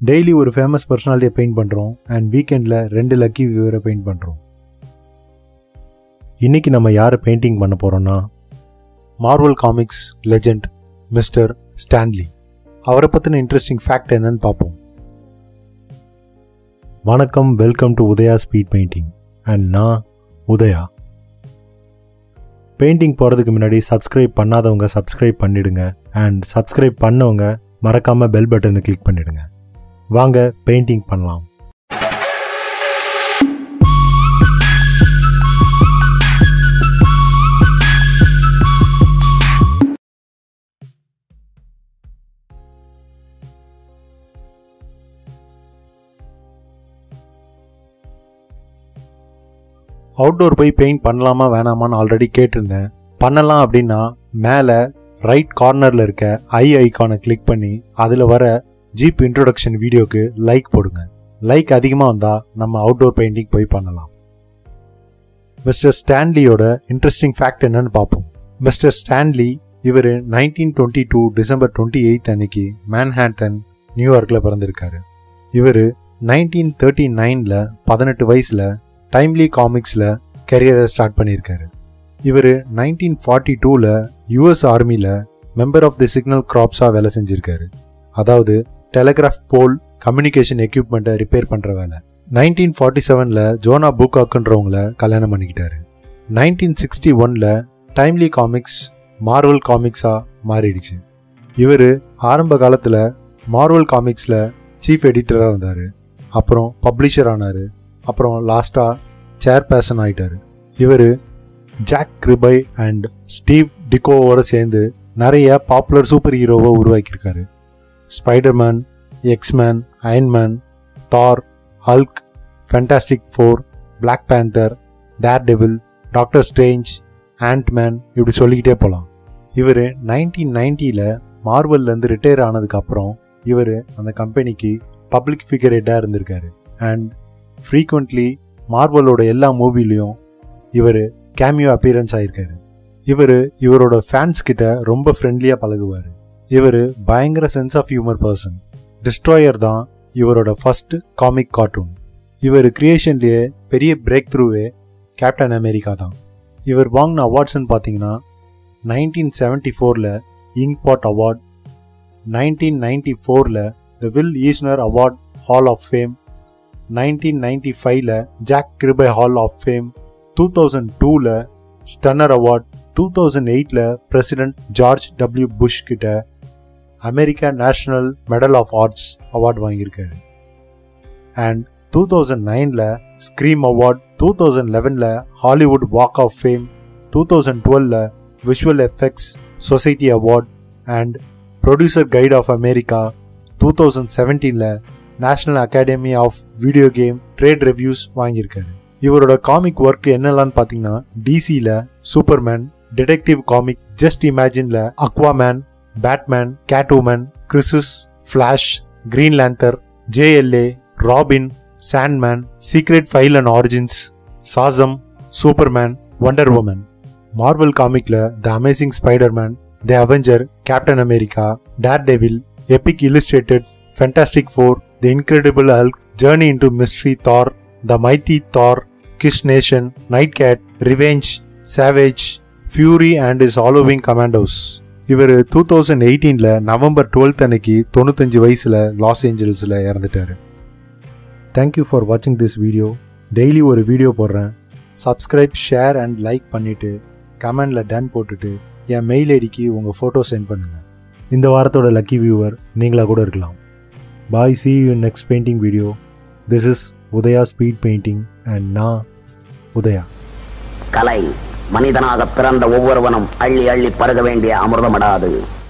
daily ஒரு famous பர்சனாலிட்டியை paint பண்ணுறோம் அண்ட் வீக்கெண்டில் ரெண்டு லக்கி வியூவரை பெயிண்ட் பண்ணுறோம் இன்னைக்கு நம்ம யாரை பெயிண்டிங் பண்ண போகிறோம்னா Marvel Comics legend mister Stan Lee அவரை பற்றின இன்ட்ரெஸ்டிங் ஃபேக்ட் என்னன்னு பார்ப்போம் வணக்கம் welcome to Udhaya speed painting and நான் உதயா பெயிண்டிங் போகிறதுக்கு முன்னாடி சப்ஸ்கிரைப் பண்ணாதவங்க சப்ஸ்கிரைப் பண்ணிடுங்க அண்ட் சப்ஸ்கிரைப் பண்ணவங்க மறக்காமல் பெல் பட்டனை கிளிக் பண்ணிடுங்க வாங்க பெயிண்டிங் பண்ணலாம் அவுட்டோர் போய் பெயிண்ட் பண்ணலாமா வேணாமான்னு ஆல்ரெடி கேட்டிருந்தேன் பண்ணலாம் அப்படின்னா மேலே ரைட் கார்னரில் இருக்க ஐ ஐக்கானை கிளிக் பண்ணி அதில் வர ஜீப் இன்ட்ரோடக்ஷன் வீடியோக்கு லைக் போடுங்க லைக் அதிகமாக வந்தால் நம்ம அவுட்டோர் பெயிண்டிங் போய் பண்ணலாம் மிஸ்டர் ஸ்டான்லியோட இன்ட்ரெஸ்டிங் ஃபேக்ட் என்னன்னு பார்ப்போம் மிஸ்டர் ஸ்டான்லி இவர் nineteen twenty two December twenty eighth அன்னைக்கு மேன்ஹாட்டன் நியூயார்க்கில் பிறந்திருக்காரு இவர் நைன்டீன் தேர்ட்டி நைனில் பதினெட்டு வயசில் டைம்லி காமிக்ஸில் கெரியரை ஸ்டார்ட் பண்ணியிருக்காரு இவர் நைன்டீன் ஃபார்ட்டி டூவில் யூஎஸ் ஆர்மியில் மெம்பர் ஆஃப் தி சிக்னல் கிராப்ஸாக வேலை செஞ்சுருக்காரு அதாவது டெலிகிராஃப் போல் கம்யூனிகேஷன் எக்யூப்மெண்ட்டை ரிப்பேர் பண்ணுற வேலை நைன்டீன் ஃபார்ட்டி செவனில் ஜோனா பூகாக்குன்றவங்கள கல்யாணம் பண்ணிக்கிட்டாரு நைன்டீன் சிக்ஸ்டி ஒனில் டைம்லி காமிக்ஸ் மார்வல் காமிக்ஸாக மாறிடுச்சு இவர் ஆரம்ப காலத்தில் மார்வல் காமிக்ஸில் சீஃப் எடிட்டராக இருந்தார் அப்புறம் பப்ளிஷர் ஆனார் அப்புறம் லாஸ்ட்டாக சேர்பர்சன் ஆயிட்டாரு இவர் ஜாக் கிரிபை அண்ட் ஸ்டீவ் டிகோவோட சேர்ந்து நிறைய பாப்புலர் சூப்பர் ஹீரோவை உருவாக்கியிருக்காரு Spider Man X Men Iron Man Thor Hulk Fantastic Four Black Panther Daredevil Doctor Strange Ant Man இப்படி சொல்லிக்கிட்டே போகலாம் இவர் நைன்டீன் நைன்ட்டியில் மார்வல்லேருந்து ரிட்டையர் ஆனதுக்கப்புறம் இவர் அந்த கம்பெனிக்கு பப்ளிக் ஃபிகர் ஹெட்டாக இருந்திருக்காரு அண்ட் ஃப்ரீக்வெண்ட்லி மார்வலோட எல்லா மூவிலையும் இவர் கேமியோ அப்பியரன்ஸ் ஆயிருக்காரு இவர் இவரோட ஃபேன்ஸ் கிட்ட ரொம்ப ஃப்ரெண்ட்லியாக பழகுவார் இவர் பயங்கர sense of humour person destroyer தான் இவரோட ஃபர்ஸ்ட் காமிக் கார்ட்டூன் இவர் கிரியேஷன்லேயே பெரிய பிரேக் த்ரூவே கேப்டன் அமெரிக்கா தான் இவர் வாங்கின அவார்ட்ஸ்னு பார்த்தீங்கன்னா நைன்டீன் செவன்டி ஃபோரில் ink pot award nineteen ninety ஃபோரில் the Will Eisner award hall of fame nineteen ninety ஃபைவ்ல ஜாக் கிரிபை hall of fame two thousand டூவில் ஸ்டன்னர் அவார்ட் டூ தௌசண்ட் எயிட்டில் பிரசிடென்ட் ஜார்ஜ் டபிள்யூ புஷ் கிட்ட America national medal of arts award வாங்கியிருக்காரு and two thousand நைனில் scream award two thousand லெவனில் Hollywood walk of fame two thousand டுவெலில் visual effects society award and producer guide of America two thousand செவன்டீனில் national academy of video game trade reviews வாங்கியிருக்காரு இவரோட comic work என்னெல்லாம் பார்த்தீங்கன்னா டிசியில் Superman detective comic just இமேஜின்ல Aquaman Batman Catwoman crisis flash green lantern JLA Robin Sandman secret file and origins Shazam Superman wonder woman Marvel காமிக்ல the amazing Spider Man the Avenger Captain America Daredevil epic illustrated fantastic four the incredible Hulk journey into mystery Thor the mighty Thor கிஷ் nation night cat revenge savage fury and his howling commandos இவர் two thousand eighteen November twelfth அன்னைக்கு தொண்ணூத்தஞ்சு வயசில் Los ஏஞ்சல்ஸில் இறந்துட்டார் thank you for வாட்சிங் this video daily ஒரு video போடுறேன் சப்ஸ்கிரைப் ஷேர் அண்ட் லைக் பண்ணிவிட்டு கமெண்டில் டன் போட்டுட்டு என் மெயில் ஐடிக்கு உங்கள் ஃபோட்டோ சென்ட் பண்ணுங்கள் இந்த வாரத்தோட லக்கி வியூவர் நீங்களாக கூட இருக்கலாம் bye see you next painting video this is Udhaya speed painting and நான் உதயா கலை மனிதனாக பிறந்த ஒவ்வொருவனும் அள்ளி அள்ளி பருக வேண்டிய அமிர்தமடாது